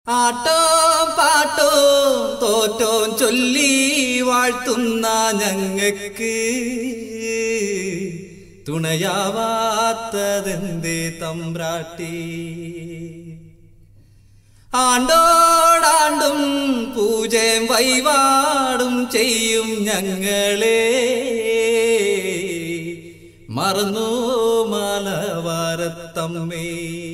ആട്ടോ പാട്ടോ തോറ്റോൻ ചൊല്ലി വാഴ്ത്തുന്ന ഞങ്ങക്ക് തുണയാവാത്തതെന്തേ തമ്പ്രാട്ടി ആണ്ടോടാണ്ടും പൂജയും വഴിപാടും ചെയ്യും ഞങ്ങളെ മറന്നു മലവാരത്തമ്മേ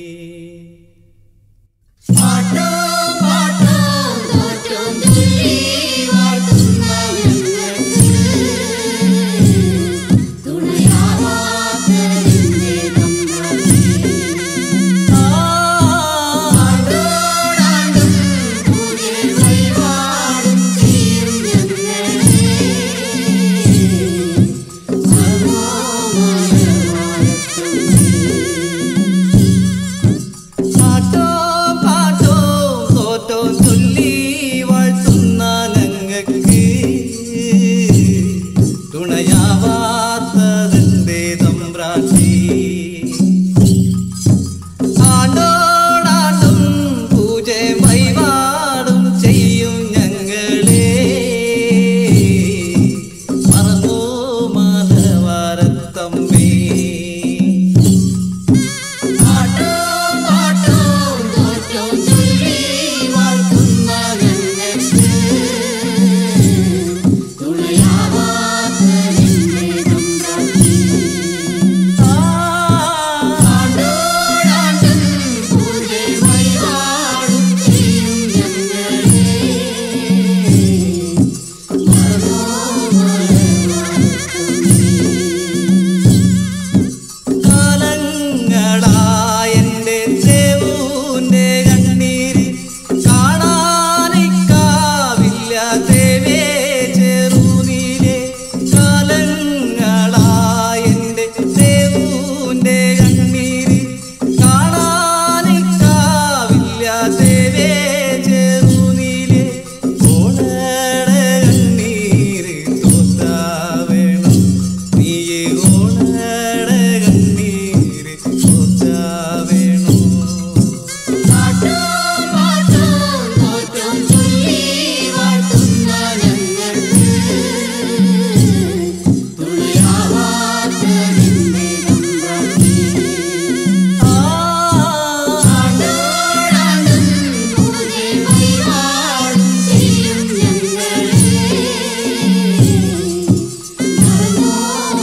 പാട്ടോ പാട്ടോ തോറ്റോം ചൊല്ലി വാഴ്ത്തുന്ന ഞങ്ങൾക്ക് തുണയാവാത്തതെന്തേ തമ്പ്രാട്ടി. ആണ്ടോടാണ്ടും പൂജയും വഴിപാടും ചെയ്യും ഞങ്ങളെ. മറന്നോ മലവാരത്തുമ്മേ. പാട്ടോ പാട്ടോ തോറ്റോ ചൊല്ലി വാഴ്ത്തുന്ന ഞങ്ങൾക്ക് തുണയാവാത്തതിന്റെ തമ്പ്രാട്ടി ആണ്ടോടാണ്ടും പൂജയും വഴിപാടും ചെയ്യും ഞങ്ങളെ മറന്നു മാധവാരത്തമ്മേ പാട്ടോ പാട്ടോ തോറ്റോ ചൊല്ലി വാഴ്ത്തുന്ന ഞങ്ങൾക്ക് തുണയാവാത്തതെന്തേ തമ്പ്രാട്ടി. ആണ്ടോടാണ്ടും പൂജയും വഴിപാടും ചെയ്യും ഞങ്ങളെ. മറന്നോ കാലങ്ങളായെന്റെ ദേവൂന്റെ കണ്ണീര് കാണാനിക്കാവില്ല ദേവേ ചെറുനീരെ കാലങ്ങളായെന്റെ ദേവൂന്റെ കണ്ണീര് കാണാനിക്കാവില്ല ദേവേ ചെറുനീരെ ഓണട കണ്ണീര് തോത്താ വേണം നീയെ ഓണട കണ്ണീര് തോത്താ വേണം പാട്ടോ പാട്ടോ തോറ്റോ ചൊല്ലി വാഴ്ത്തുന്ന ഞങ്ങൾക്ക് തുണയാവാത്തതെന്തേ തമ്പ്രാട്ടി. ആണ്ടോടാണ്ടും പൂജയും വഴിപാടും ചെയ്യും ഞങ്ങളെ. മറന്നോ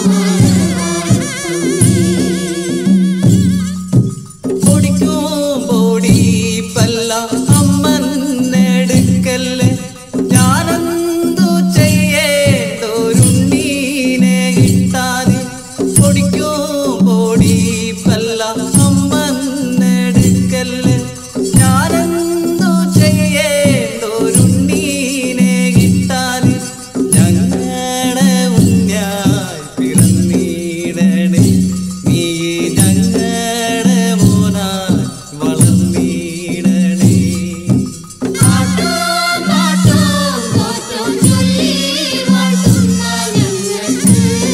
മലവാരത്തുമ്മേ. പൊടിക്കും പൊടി പല്ല അമ്മന്നെടുക്കല്ലേ ഞാനെന്തു ചെയ്യേണ്ടൊരുണ്ണീനെ കിട്ടാതെ പൊടിക്കും പൊടി പല്ല അമ്മന്നെടുക്കല്ലേ ഞാനെന്തു ചെയ്യേണ്ടൊരുണ്ണീനെ കിട്ടാതെ ഞങ്ങളുടെ ഉണ്ണിയായി പിറന്നീടണേ നീ ഞങ്ങളുടെ മോനായി വളർന്നീടണേ പാട്ടോ പാട്ടോ തോറ്റോ ചൊല്ലി വാഴ്ത്തുന്ന ഞങ്ങൾക്ക്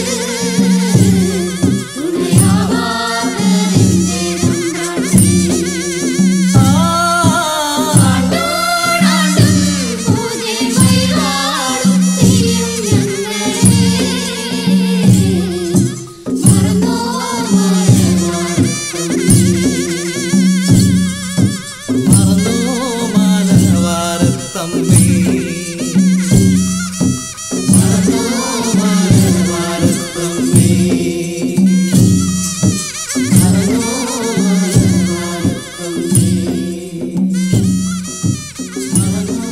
തുണയാവാത്തതെന്തേ തമ്പ്രാട്ടി. ആണ്ടോടാണ്ടും പൂജയും വഴിപാടും ചെയ്യും ഞങ്ങളെ. മറന്നോ മലവാരത്തുമ്മേ. മറന്നോ മാനവാരത്തമ്മേ മറന്നോ മാനവാരത്തമ്മേ മറന്നോ മാനവാരത്തമ്മേ മറന്നോ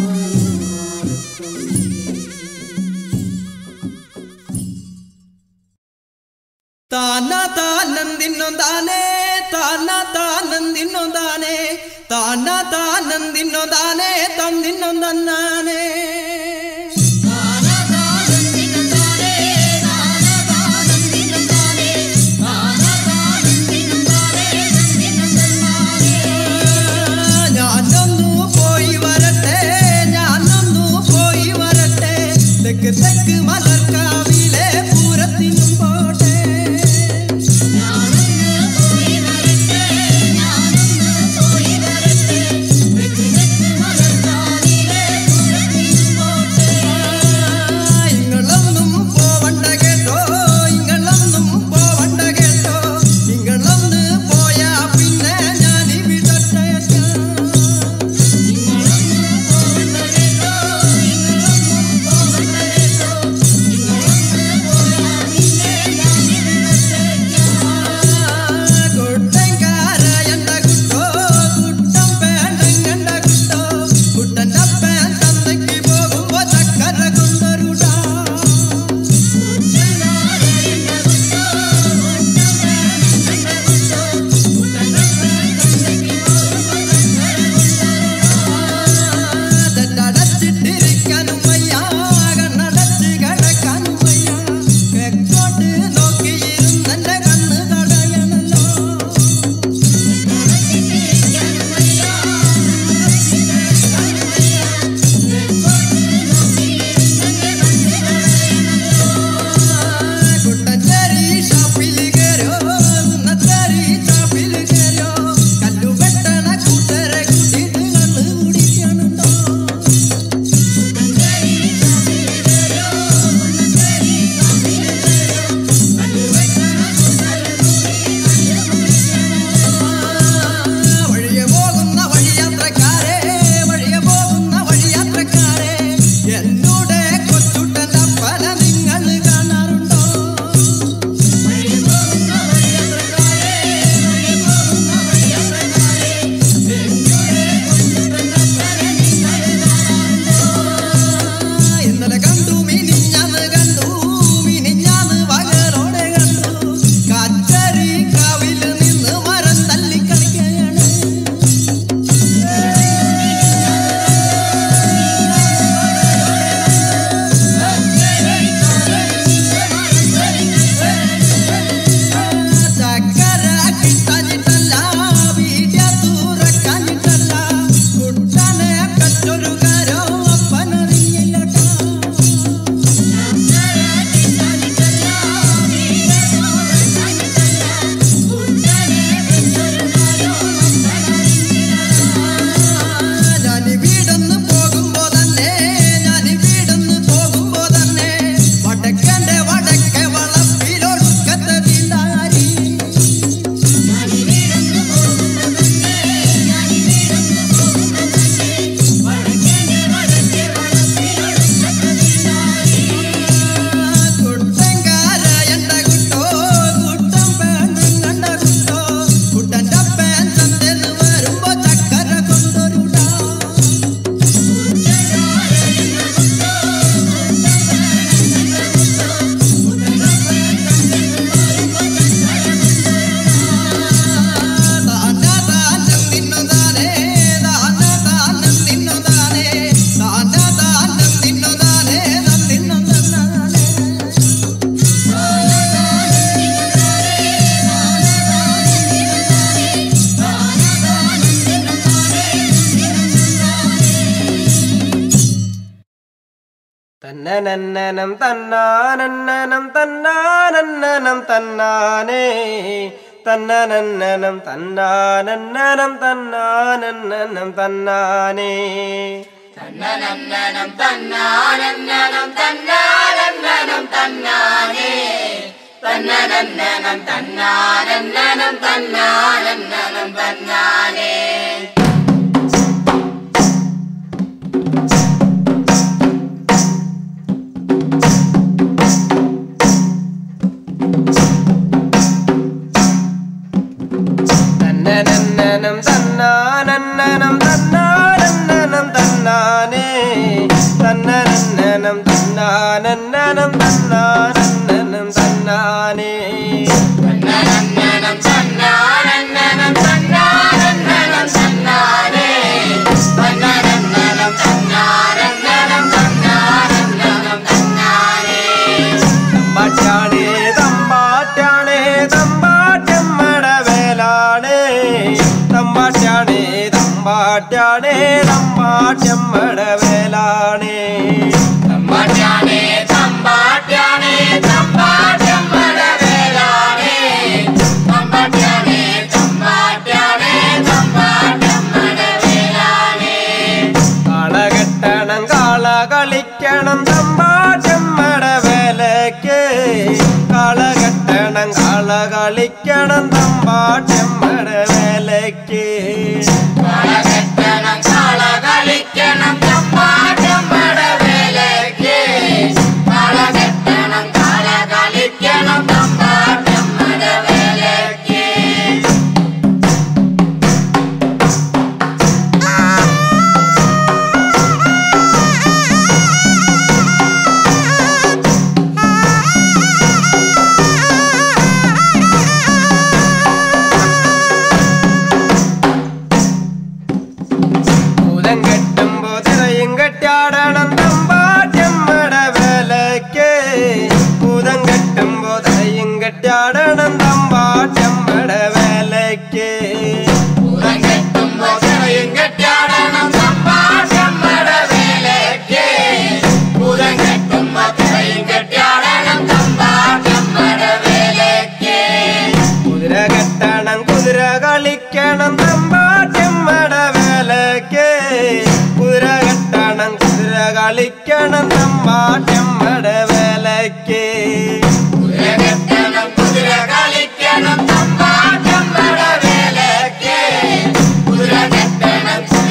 താന താനന്ദിന്നൊന്താനേ താന താനന്ദിന്നൊന്താനേ താന താനന്ദിന്നൊന്താനേ തന്നിന്നൊന്തന്നാനേ ഞാനൊന്നു പോയി വരട്ടെ ഞാനൊന്നു പോയി വരട്ടെ തെക്ക് തെക്ക് മലർക്കാവിലെ പൂരത്തിനും പോട്ടെ ഞാനൊന്ന് പോയി വരട്ടെ ഞാനൊന്ന് പോയി വരട്ടെ വഴിയാത്രക്കാരെ വഴിയെ പോകുന്ന വഴിയാത്രക്കാരെ എന്നോട് കൊച്ചുട്ടൻ്റെ അപ്പന നിങ്ങൾ കാണാറുണ്ടോ ഇന്നലെ കണ്ടു മിനിഞ്ഞാന്ന് കണ്ടു മിനിഞ്ഞാന്ന് വകറോടെ കണ്ടു കാച്ചരി കാവിൽ നിന്ന് മരം തല്ലി കളിക്കുകയാണ് ചക്കര കിട്ടാഞ്ഞിട്ടല്ല വീട്യ തുറക്കാഞ്ഞിട്ടല്ല കുട്ടനെ കറ്റൊരു കാരോ അപ്പനറിഞ്ഞില്ലട്ടാ ഞാനി വീടൊന്ന് പോകുമ്പോ തന്നെ ഞാനി വീടൊന്ന് പോകുമ്പോ തന്നെ വടക്കന്റെ വടക്കെ വളപ്പിലൊടുക്കത്തെ വീണ്ടാരി കുട്ടങ്കാര എണ്ട കുട്ടോ കുട്ടം പേണ്ണും കണ്ട കുട്ടോ കുട്ടന്റെ പേൻ ചന്തന്ന് വരുമ്പോ ചക്കര കൊണ്ടൊരുടാ താന താനം നിന്നതാനേ താന താനം നിന്നതാനേ താന താനം നിന്നതാനേ നിന്നതാനേ തന്നനന്നനം തന്നാനന്നനം തന്നാനന്നനം തന്നാനേ തന്നനന്നനം തന്നാനന്നനം തന്നാനന്നനം തന്നാനേ തന്നനന്നനം തന്നാനന്നനം തന്നാനന്നനം തന്നാനേ തന്നനന്നനം തന്നാനന്നനം തന്നാനന്നനം തന്നാനേ തമ്പാറ്റാണേ തമ്പാറ്റാണേ തമ്പാറ്റമ്മട വേലാണേ തമ്പാറ്റാണേ തമ്പാറ്റാണേ തമ്പാറ്റമ്മട വേലാണേ കാളകെട്ടണം കാള കളിക്കണം തമ്പാറ്റമ്മട വേലയ്ക്ക് കാളകെട്ടണം കാള കളിക്കണം തമ്പാറ്റമ്മട വേലയ്ക്ക് ഭൂതം കെട്ടുമ്പോ തിറയും കെട്ടാടണം തമ്പാറ്റമ്മട വേലയ്ക്ക് ഭൂതം കെട്ടുമ്പോ തിറയും കെട്ടാടണം തമ്പാറ്റമ്മട വേലയ്ക്ക് കുതിര കെട്ടണം കുതിര കളിക്കണം തമ്പാറ്റമ്മട വേലയ്ക്ക് കുതിര കെട്ടണം കുതിര കളിക്കണം തമ്പാറ്റമ്മട വേലയ്ക്ക് കളിക്കണം തമ്പാറ്റമ്മട വേലയ്ക്ക് കുതിര കെട്ടണം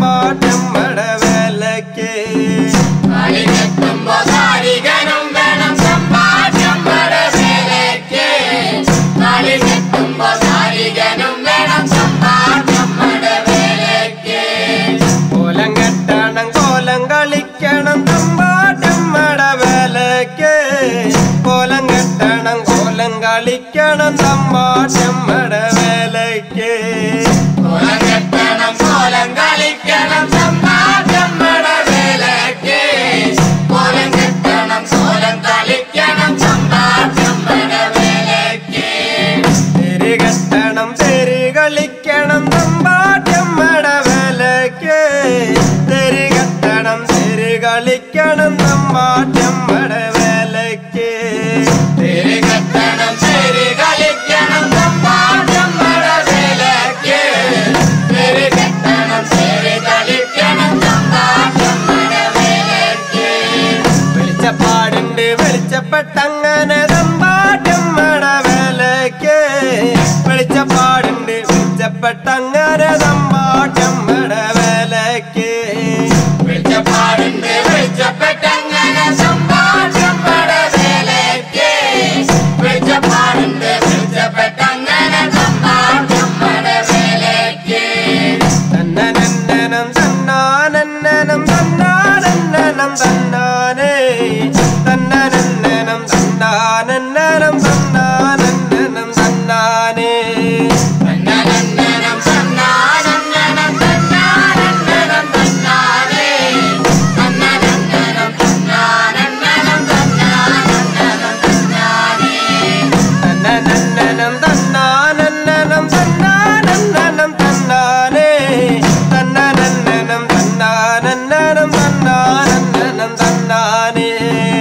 തമ്പാറ്റമ്മട വേലയ്ക്ക് കളിക്കെത്തുമ്പോ കാരികനും വേണം സമ്പാദ്യമ്മട വേലയ്ക്ക് കളിക്കെത്തുമ്പോ കാരികനും വേണം സമ്പാദ്യമ്മട വേലയ്ക്ക് കോലം കെട്ടണം കോലം കളിക്കണം തമ്പാറ്റമ്മട വേലയ്ക്ക് കോലം കെട്ടണം കോലം കളിക്കണം തമ്പാറ്റമ്മട വേലയ്ക്ക് കോലം കെട്ടണം കോലം കളിക്കണം സമ്പാദ്യമ്മട വേലയ്ക്ക് കോലം കെട്ടണം കോലം കളിക്കണം സമ്പാദ്യമ്മട വേലയ്ക്ക് തെരി കെട്ടണം തെരി കളിക്കണം തമ്പാറ്റമ്മട വേലയ്ക്ക് തെരി കെട്ടണം തെരി കളിക്കണം തമ്പാറ്റമ്മട വേലയ്ക്ക് തെരി കെട്ടണം തെരി കളിക്കണം സമ്പാദ്യമ്മട വേലയ്ക്ക് തെരി കെട്ടണം തെരി കളിക്കണം സമ്പാദ്യമ്മട വേലയ്ക്ക് വെളിച്ചപ്പാടുണ്ട് വെളിച്ചപ്പെട്ടങ്ങനെ തമ്പാറ്റമ്മട വേലയ്ക്ക് വെളിച്ചപ്പാടുണ്ട് വെളിച്ചപ്പെട്ടങ്ങനെ തമ്പാറ്റമ്മട വേലയ്ക്ക് വെളിച്ചപ്പാടുണ്ട് വെളിച്ചപ്പെട്ടങ്ങനെ സമ്പാദ്യമ്മട വേലയ്ക്ക് വെളിച്ചപ്പാടുണ്ട് വെളിച്ചപ്പെട്ടങ്ങനെ സമ്പാദ്യമ്മട വേലയ്ക്ക് തന്നനന്നനം തന്നാനന്നനം തന്നാനന്നനം തന്നാനേ തന്നനന്നനം തന്നാനന്നനം തന്നാനന്നനം തന്നാനേ തന്നനന്നനം തന്നാനന്നനം തന്നാനന്നനം തന്നാനേ തന്നനന്നനം തന്നാനന്നനം തന്നാനന്നനം തന്നാനേ തന്നനന്നനം തന്നാനന്നനം തന്നാനന്നനം തന്നാനേ തന്നനന്നനം തന്നാനന്നനം തന്നാനന്നനം തന്നാനേ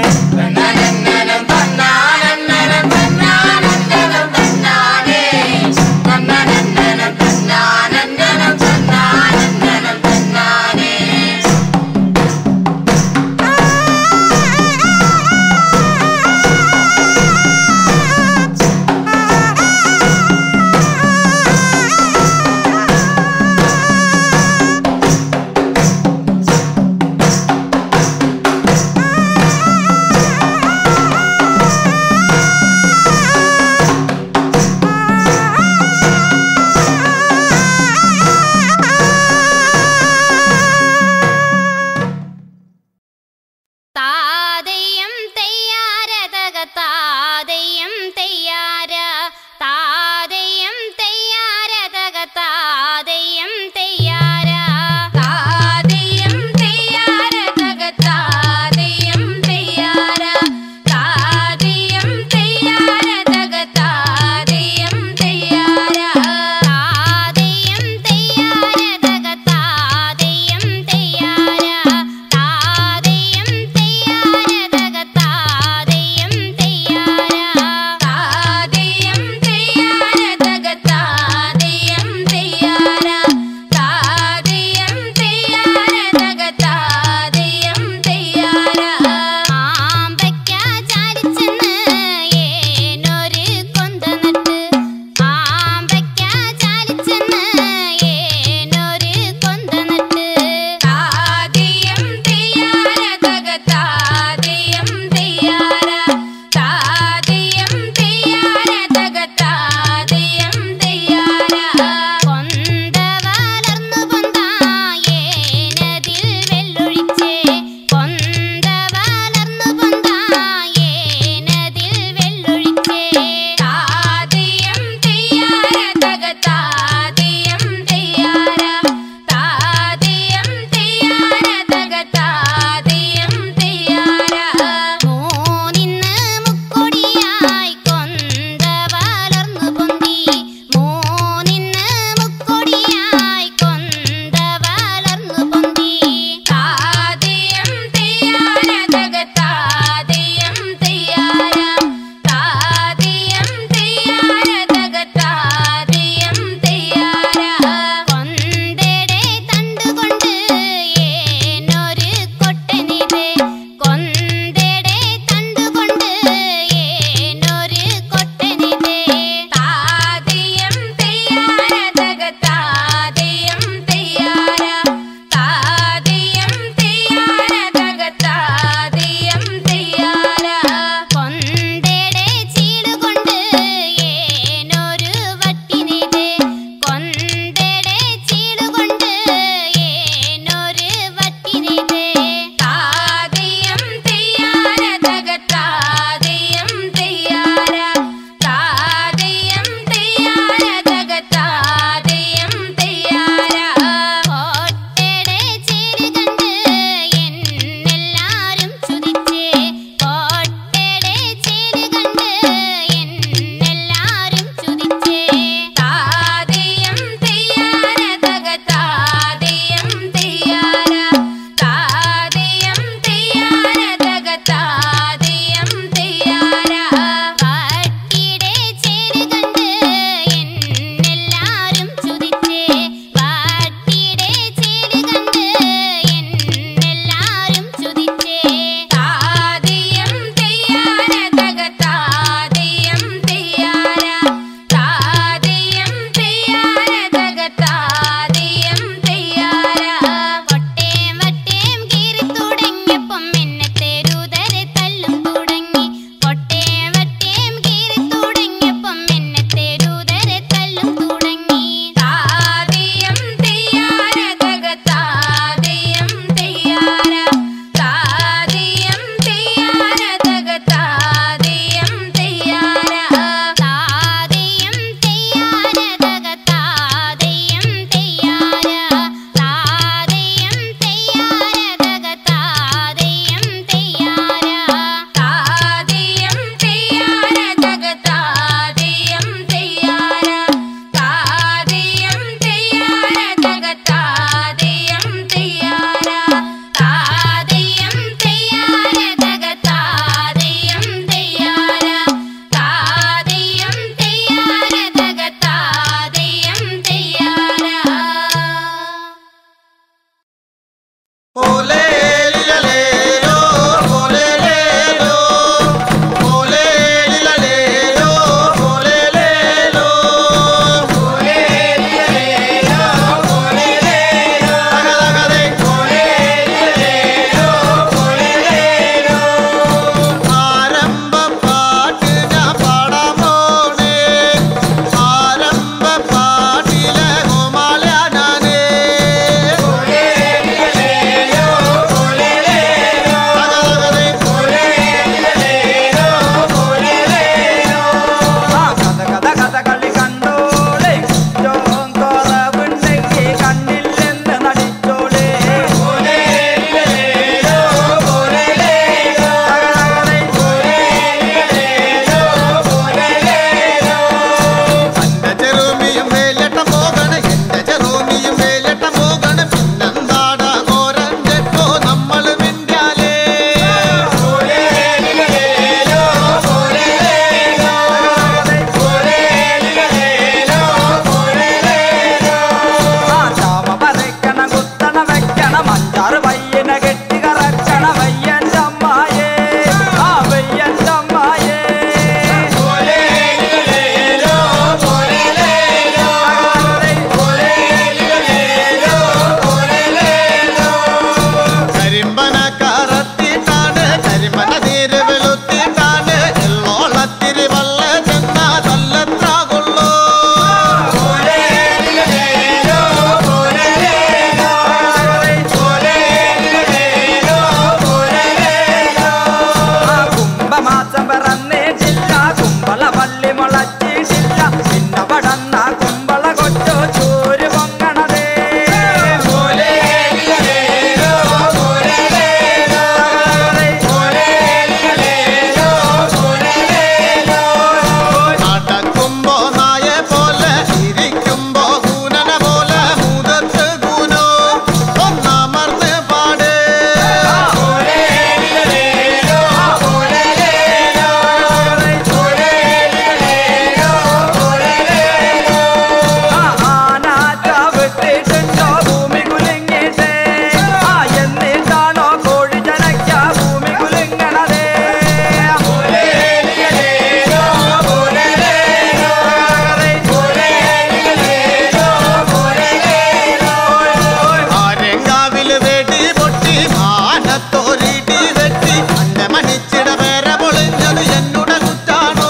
പറമ്പില് വെടി പൊട്ടി മാനത്തോരിടി വെട്ടി അന്റെ മണിച്ചിട പേര പൊളിഞ്ഞത് എന്നുടെ കുറ്റാണോ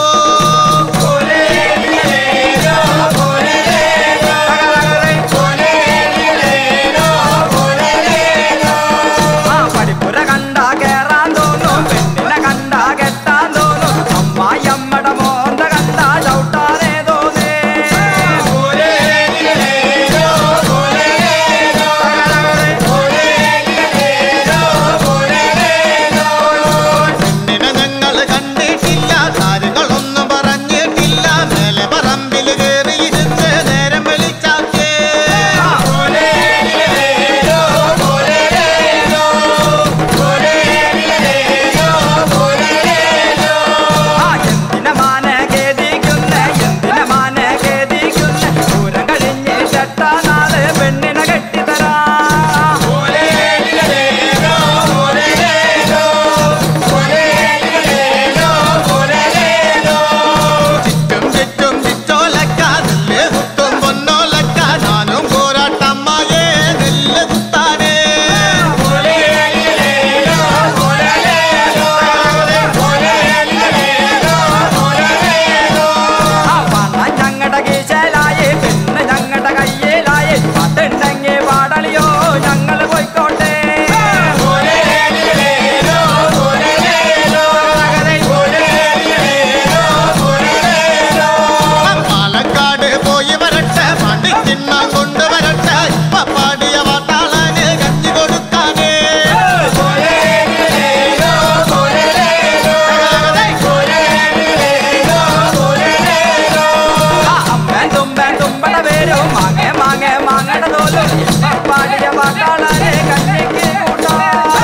ആ പഠിപ്പുര കണ്ട കേറാൻ തോന്നും പെണ്ണിനെ കണ്ട കെട്ടാൻ തോന്നും അമ്മായി അമ്മയുടെ മോന്ത കണ്ട ചവിട്ടാനേ തോന്നേ പെണ്ണിനെ ഞങ്ങൾ കണ്ടിട്ടില്ല കാര്യങ്ങളൊന്നും പറഞ്ഞിട്ടില്ല മേലെ പറമ്പില് കേറിയിരുന്ന് നേരം വിളിച്ചാക്കേ ആ എന്തിനെ മാനെ ഖേദിക്കുന്നെ എന്തിനെ മാനെ ഖേദിക്കുന്നെ ദൂരം കഴിഞ്ഞ് ചട്ടാ നാളെ പെണ്ണിനെ കെട്ടിത്തരാ ചുറ്റും ചുറ്റും ചിറ്റോലക്ക നെല്ല് കുത്തും പൊന്നോലക്ക ഞാനും പോരാട്ടമ്മായേ നെല്ല് കുത്താനേ ആ പണം ഞങ്ങളുടെ കീശയിലായി പെണ്ണ് ഞങ്ങളുടെ കയ്യിലായി അതുണ്ടെങ്കിൽ പാടളിയോ ഞങ്ങൾ പോയിക്കോട്ടെ പാലക്കാട് പോയി വരട്ടെ പാണ്ടി തിന്നാൻ കൊണ്ടുവരട്ടെ ഇപ്പ പാടിയ വാട്ടാളന് കഞ്ഞി കൊടുക്കാനേ ആ അമ്മേൻ തുമ്പേൻ തുമ്പട പേരും മാങ്ങേ മാങ്ങേ മാങ്ങട തോലും ഇപ്പൊ പാടിയ വാക്കാളെ കഞ്ഞിക്ക് കൂട്ടാ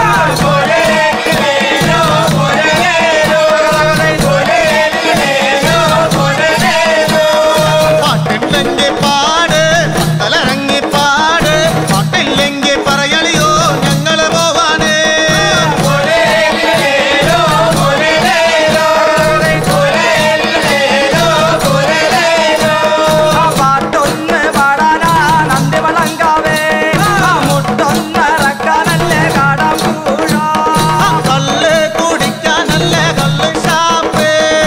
പാട്ടില്ലെങ്കിൽ പാട് തലറങ്ങി പാട് പാട്ടില്ലെങ്കിൽ പറയളിയോ ഞങ്ങള് പോവാനേ ആ പാട്ടൊന്ന് പാടാനാ നന്ദി വളങ്കാവേ ആ മുട്ടൊന്ന് ഇറക്കാനല്ലേ കാടാൻ പൂഴാ കല്ല് കുടിക്കാനല്ലേ കല്ല് ഷാപ്പ്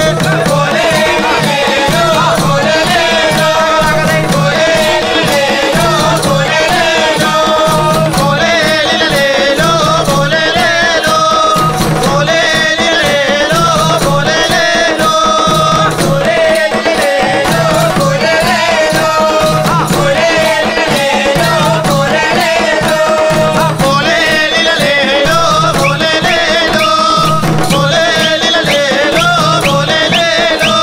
പോലേലിലേലോ പോലേലേലോ പോലേലിലേലോ പോലേലേലോ പോലേലിലേലോ പോലേലേലോ പോലേലിലേലോ പോലേലേലോ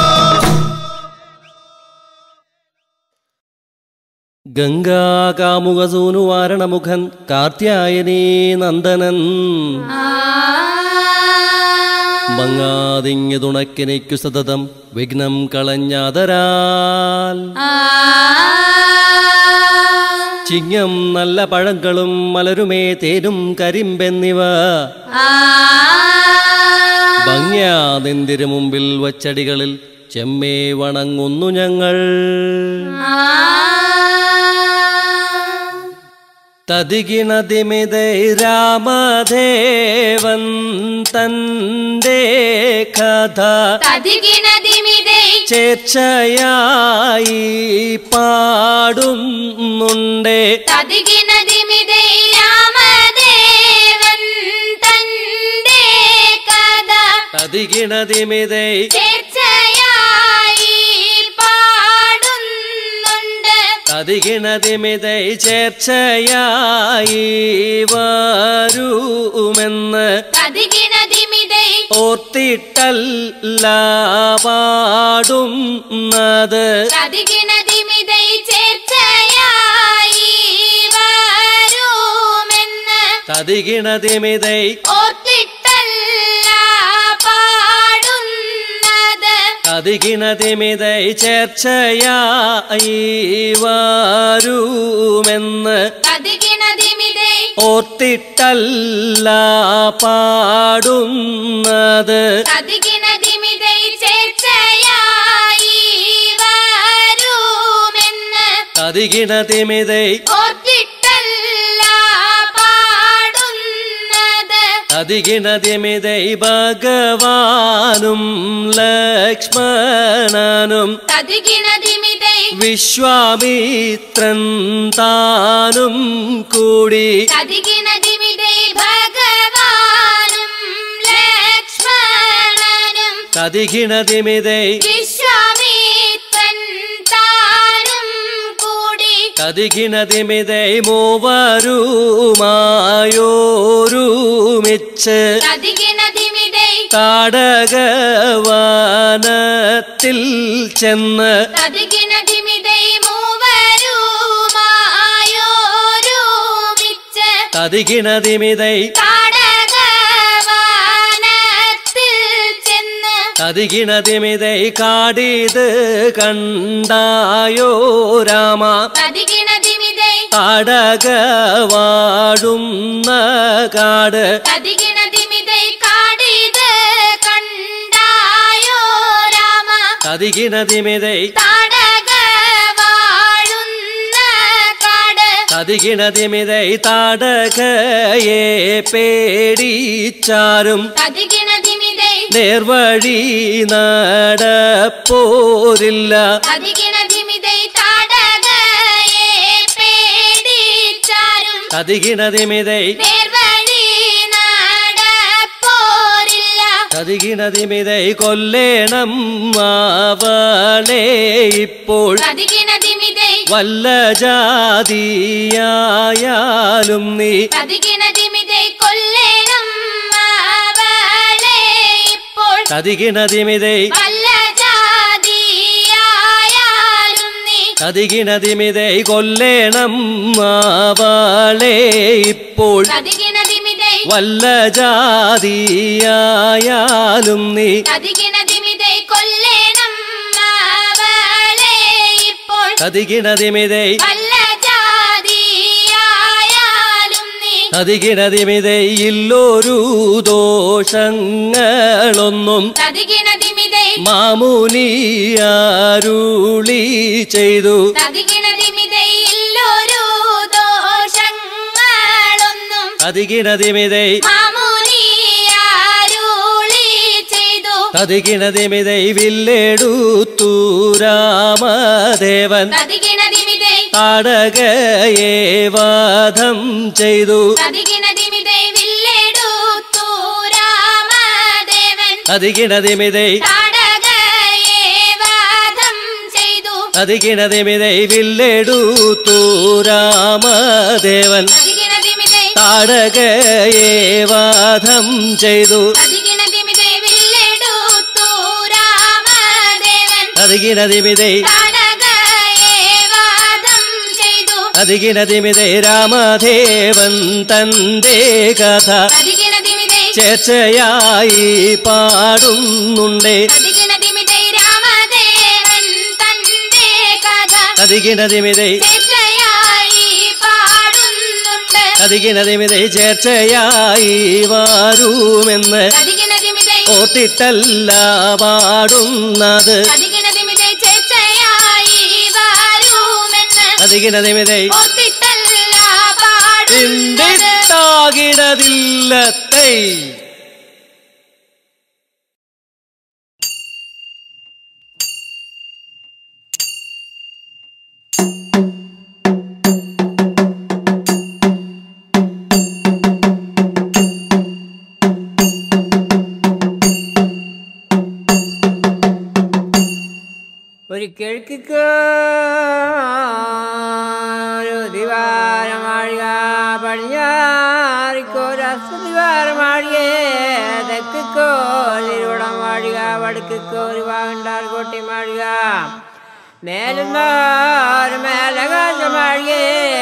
ഗംഗാകാമുകസൂനു വാരണമുഖൻ കാർത്യായനീ നന്ദനൻ മങ്ങാതിങ്ങു തുണക്കിനയ്ക്കു സതതം വിഘ്നം കളഞ്ഞാതരാൽ ചിങ്ങം നല്ല പഴങ്ങളും മലരുമേ തേനും കരിമ്പെന്നിവ ഭംഗ്യാ നിന്തിരു മുമ്പിൽ വച്ചടികളിൽ ചെമ്മേ വണങ്ങുന്നു ഞങ്ങൾ തതികിണതിമിതൈ രാമദേവൻ തൻ്റെ കഥ തതികിണതിമിതൈ ചേർച്ചയായി പാടുന്നുണ്ടേ തതികിണതിമിതൈ രാമദേവൻ തന്റെ കഥ തതികിണതിമിതൈ ചേർച്ചയായി പാടുന്നുണ്ട് തതികിണതിമിതൈ ചേർച്ചയായി വരുമെന്ന് തതികിണതിമിതൈ ഓർത്തിട്ടല്ല പാടുന്നത് തതികിണതിമിതൈ ചേർച്ചയായി വരുമെന്ന് തതികിണതിമിതൈ ഓർത്തിട്ടല്ല പാടുന്നത് തതികിണതിമിതൈ ചേർച്ചയായി വരുമെന്ന് തതികിണതിമിതൈ ഓർത്തിട്ടല്ല പാടുന്നത് തതികിണതിമിതൈ ചേർച്ചയായി വരുമെന്ന് തതികിണതിമിതൈ ഓർത്തിട്ടല്ല തതികിണതിമിതൈ ഭഗവാനും ലക്ഷ്മണനും തതികിണതിമിതൈ വിശ്വാമിത്രൻ താനും കൂടി തതികിണതിമിതൈ ഭഗവാനും ലക്ഷ്മണനും തതികിണതിമിതൈ വിശ്വാമിത്രൻ താനും കൂടി തതികിണതിമിതൈ മൂവരുമായോരുമിച്ച് തതികിണതിമിതൈ താടകവനത്തിൽ ചെന്ന് തതികിണതിമിതൈ മൂവരുമായോരുമിച്ച് തതികിണതിമിതൈ താടകവനത്തിൽ ചെന്ന് തതികിണതിമിതൈ കാടിത് കണ്ടായോ രാമ തതികിണതിമിതൈ താടകവാടുന്ന കാട് തതികിണതിമിതൈ കാടിത് കണ്ടായോ രാമ തതികിണതിമിതൈ താടക വാഴുന്ന കാട് തതികിണതിമിതൈ താടകയെ പേടിച്ചാരും തതികിണതിമിതൈ നേർവഴി നടപ്പോരില്ല തതികിണതിമിതൈ താടകയെ പേടിച്ചാരും തതികിണതിമിതൈ നേർവഴി നടപ്പോരില്ല തതികിണതിമിതൈ കൊല്ലേണം അവളെ ഇപ്പോൾ തതികിണതിമിതൈ വല്ല ജാതിയായാലും നീ തതികിണതിമിതൈ കൊല്ലേണം അവളെ ഇപ്പോൾ തതികിണതിമിതൈ വല്ല ജാതിയായാലും നീ തതികിണതിമിതൈ കൊല്ലേണം അവളെ ഇപ്പോൾ തതികിണതിമിതൈ വല്ല ജാതിയായാലും നീ തതികിണതിമിതൈ കൊല്ലേണം അവളെ ഇപ്പോൾ തതികിണതിമിതൈ വല്ല ജാതിയായാലും നീ തതികിണതിമിതൈ ഇല്ലൊരു ദോഷങ്ങളൊന്നും തതികിണതിമിതൈ മാമുനിയാരുളി ചെയ്തു തതികിണതിമിതൈ ഇല്ലൊരു ദോഷങ്ങളൊന്നും തതികിണതിമിതൈ മാമുനിയാരുളി ചെയ്തു തതികിണതിമിതൈ വില്ലെടുത്തു രാമദേവൻ തതികിണതിമിതൈ താടകയെ വധം ചെയ്തു തതികിണതിമിതൈ വില്ലെടുത്തു രാമദേവൻ തതികിണതിമിതൈ താടകയെ വാദം ചെയ്തു തതികിണതിമിതൈ വില്ലെടുത്തു രാമദേവൻ തതികിണതിമിതൈ താടകയെ വധം ചെയ്തു തതികിണതിമിതൈ വില്ലെടുത്തു രാമദേവൻ തതികിണതിമിതൈ താടകയെ വാദം ചെയ്തു അതികിണതിമിതൈ രാമദേവൻ തന്റെ കഥ തതികിണതിമിതൈ ചേർച്ചയായി പാടുന്നുണ്ടേ തതികിണതിമിതൈ രാമദേവൻ തന്റെ കഥ അതികിണതിമിതൈ സ്വേച്ഛയായി പാടുന്നുണ്ട് അതികിണതിമിതൈ ചേർച്ചയായി വാരുമെന്ന് തതികിണതിമിതൈ ഓർത്തിട്ടല്ല പാടുന്നത് തതികിണതിമിതൈ സ്വേച്ഛയായി വരുമെന്ന് അതികിണതിമിതൈ ഓർത്തിട്ടല്ല പാടുന്നത് ചിന്തിത്താകിടതില്ലത്തൈ ഒരു കിഴക്കിക്ക് ഒരു ദിവാരമാഴിക പടിഞ്ഞാറിക്കൊരു അസ്തുതിവാരമാഴികേ തെക്കിക്കോ തിരുവടം മാഴിക വടക്കിക്കോ ഒരു വാഗണ്ടാർ കോട്ടി മാഴിക മേലുന്നോര് മേലകാശമാഴികേ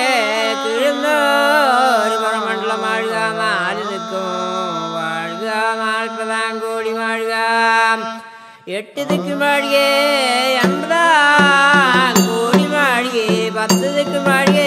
കിഴുന്നോര് പുറമണ്ഡല മാഴിക നാല് നിൽക്കും വാഴുക നാൽപ്പതാം കോടി മാഴിക എട്ട് ദിക്ക് മാഴികേ അമ്പതാം കോടി മാഴികേ പത്ത് ദിക്ക് മാഴികേ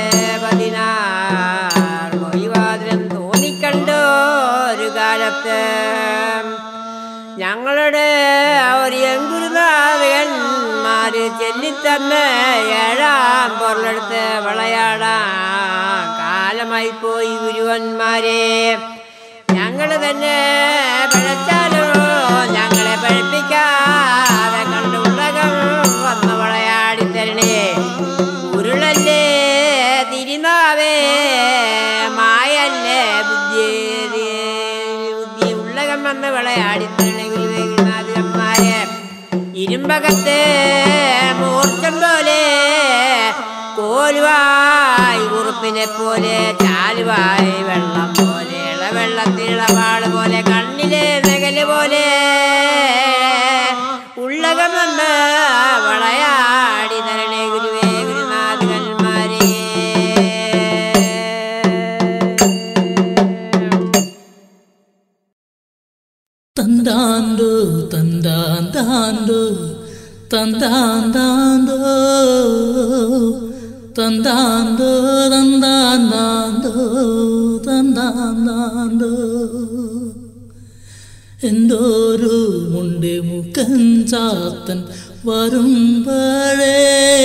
പതിനാറ് മൊഴിവാതിരം തോന്നിക്കണ്ടോ ഒരു കാലത്ത് ഞങ്ങളുടെ ഒരു എങ്കുരുനാഥകന്മാര് ചെല്ലിത്തന്ന് ഏഴാം പൊരുളെടുത്ത് വിളയാടാൻ കാലമായി പോയി ഗുരുവന്മാരെ ഞങ്ങൾ തന്നെ പഴച്ചാലോ ഞങ്ങളെ പഴിപ്പിക്കാതെ കണ്ട് ഉലകം വന്ന് വിളയാടി തരണേ ഉരുളല്ലേ തിരിനാവേ മായല്ലേ ബുദ്ധി ബുദ്ധി ഉള്ളകം വന്ന് വിളയാടി തരണേ ഗുരുവേ ഗുരുനാഥന്മാരെ ഇരുമ്പകത്തെ മൂർച്ചം പോലെ കോലുവായി ഉറുപ്പിനെ പോലെ ചാലുവായി വെള്ളം പോലെ ഇളവെള്ളത്തിളവാട് പോലെ കണ്ണിലെ നകല് പോലെ ഉള്ളകമെന്ന് വളയാടി തരണേ ഗുരുവേ ഗുരുനാഥന്മാരെ തന്താന്തോ തന്താന്താന്തോ തന്താന്താന്തോ തന്താന്തോ തന്താന്താന്തോ തന്താന്താന്തോ എന്തോരു മുണ്ട് മുക്കൻ ചാത്തൻ വരുമ്പഴേ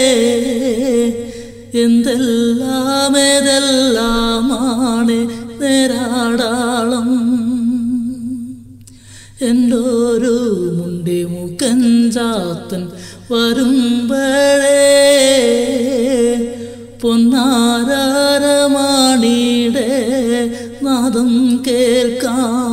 എന്തെല്ലാം ഏതെല്ലാമാണ് നേരാടാളം എന്തോരു മുണ്ടി മുക്കൻ ചാത്തൻ വരുമ്പഴേ പൊന്നാരമാണിയുടെ നാദം കേൾക്കാം